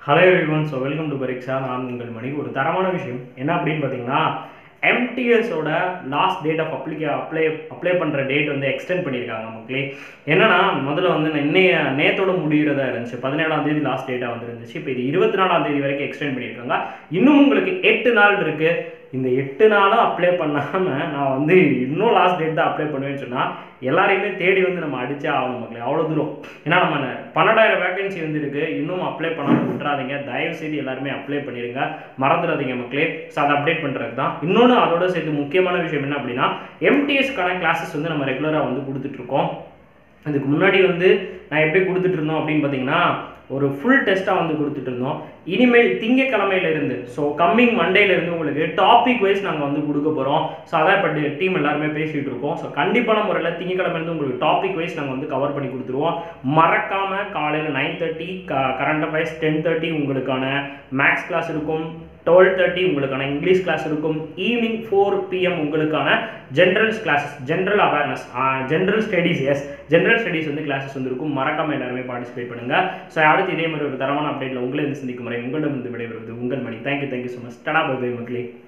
hello everyone so welcome to Pariksha நான் உங்கள் மணி ஒரு தரமான விஷயம் என்ன அப்படின்னு பார்த்தீங்கன்னா எம்டிஎஸோட லாஸ்ட் டேட் ஆஃப் அப்ளிகே அப்ளை அப்ளை பண்ணுற டேட் வந்து எக்ஸ்டெண்ட் பண்ணியிருக்காங்க மக்களே என்னன்னா முதல்ல வந்து இன்னைய நேத்தோட முடிகிறதா இருந்துச்சு பதினேழாம் தேதி லாஸ்ட் டேட்டாக வந்து இருந்துச்சு இப்போ இது இருபத்தி நாலாம் தேதி வரைக்கும் எக்ஸ்டெண்ட் பண்ணியிருக்காங்க இன்னும் உங்களுக்கு எட்டு நாள் இருக்கு இந்த எட்டு நாளும் அப்ளை பண்ணாமல் நான் வந்து இன்னும் லாஸ்ட் டேட் தான் அப்ளை பண்ணுவேன்னு சொன்னால் எல்லாரையுமே தேடி வந்து நம்ம அடிச்சே ஆகணும் மக்களே அவ்வளோ தூரம் ஏன்னா நம்ம ந- பன்னெண்டாயிரம் வேகன்சி வந்து இருக்கு இன்னும் அப்ளை பண்ணாமல் விட்டுறாதீங்க தயவு செய்து எல்லாருமே அப்ளை பண்ணிடுங்க மறந்துடாதீங்க மக்களே ஸோ அதை அப்டேட் பண்ணுறது தான் இன்னொன்று அதோட சேர்த்து முக்கியமான விஷயம் என்ன அப்படின்னா எம்டிஎஸ்க்கான கிளாஸஸ் வந்து நம்ம ரெகுலராக வந்து கொடுத்துட்ருக்கோம் இதுக்கு முன்னாடி வந்து நான் எப்படி கொடுத்துட்டு இருந்தோம் அப்படின்னு பார்த்தீங்கன்னா ஒரு ஃபுல் டெஸ்ட்டாக வந்து கொடுத்துட்டு இருந்தோம் இனிமேல் திங்கக்கிழமையில இருந்து ஸோ கம்மிங் மண்டேலேருந்து உங்களுக்கு டாபிக் வைஸ் நாங்கள் வந்து கொடுக்க போகிறோம் ஸோ அதான் இப்போ டீம் எல்லாருமே பேசிகிட்டு இருக்கோம் ஸோ கண்டிப்பான முறையில் திங்கக்கிழமையிலேருந்து உங்களுக்கு டாபிக் வைஸ் நாங்கள் வந்து கவர் பண்ணி கொடுத்துருவோம் மறக்காமல் காலையில் nine thirty current affairs ten thirty உங்களுக்கான மேக்ஸ் கிளாஸ் இருக்கும் டுவெல் தேர்ட்டி உங்களுக்கான இங்கிலீஷ் கிளாஸ் இருக்கும் ஈவினிங் ஃபோர் பிஎம் உங்களுக்கான generals classes general awareness general studies yes general studies வந்து கிளாஸஸ் வந்து இருக்கும் மறக்காம எல்லாருமே பார்ட்டிசிபேட் பண்ணுங்க ஸோ அடுத்து இதே மாதிரி ஒரு தரமான அப்டேட்ல உங்களை வந்து சந்திக்கும் முறை உங்களிடம் வந்து விடைபெறுவது உங்கள் Mani thank you thank you so much tata bye bye மக்களே